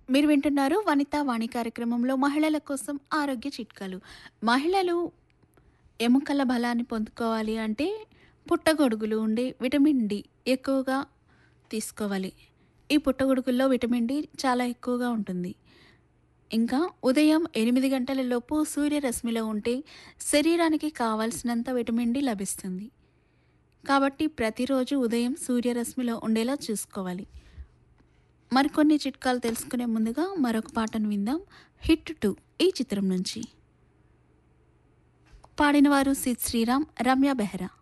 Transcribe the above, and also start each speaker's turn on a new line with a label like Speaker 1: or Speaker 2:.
Speaker 1: మీరు వింటున్నారు వనితా వాణి కార్యక్రమంలో మహిళల కోసం ఆరోగ్య చిట్కాలు మహిళలు ఎముకల బలాన్ని పొందుకోవాలి అంటే పుట్టగొడుగులు ఉండే విటమిన్ డి ఎక్కువగా తీసుకోవాలి ఈ పుట్టగొడుగుల్లో విటమిన్ డి చాలా ఎక్కువగా ఉంటుంది ఇంకా ఉదయం ఎనిమిది గంటల లోపు సూర్యరశ్మిలో ఉంటే శరీరానికి కావాల్సినంత విటమిన్ డి లభిస్తుంది కాబట్టి ప్రతిరోజు ఉదయం సూర్యరశ్మిలో ఉండేలా చూసుకోవాలి మరికొన్ని చిట్కాలు తెలుసుకునే ముందుగా మరొక పాటను విందాం హిట్ టూ ఈ చిత్రం నుంచి పాడినవారు సిద్ శ్రీరామ్ రమ్య బెహ్రా